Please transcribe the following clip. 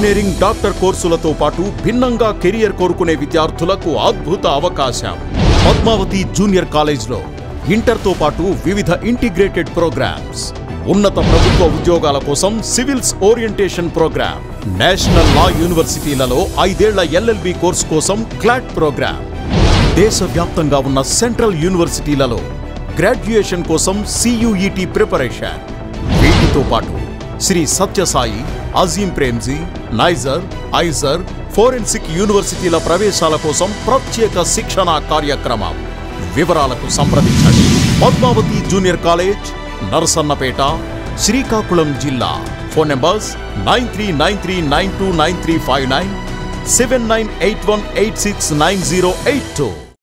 engineering doctor కోర్సులతో పాటు భిన్నంగా career కోరుకునే విద్యార్థులకు అద్భుత అవకాశం పద్మావతి జూనియర్ కాలేజ్లో ఇంటర్తో పాటు వివిధ ఇంటిగ్రేటెడ్ ప్రోగ్రామ్స్ ఉన్నత ప్రభుత్వ ఉద్యోగాల కోసం civils orientation program national law యూనివర్సిటీలలో ఐదేళ్ల ఎల్ఎల్బి కోర్సు కోసం క్లాట్ ప్రోగ్రామ్ దేశవ్యాప్తంగా ఉన్న సెంట్రల్ యూనివర్సిటీలలో గ్రాడ్యుయేషన్ కోసం సియుఈటి ప్రిపరేషన్ వీటితో పాటు Shri Sathya Sai Azim Premji NISER IISER forensic యూనివర్సిటీల ప్రవేశాల కోసం ప్రత్యేక శిక్షణ కార్యక్రమం వివరాలకు సంప్రదించండి పద్మావతి జూనియర్ కాలేజ్ నరసన్నపేట శ్రీకాకుళం జిల్లా phone numbers nine three nine three nine two nine three five nine seven nine eight one eight six nine zero eight two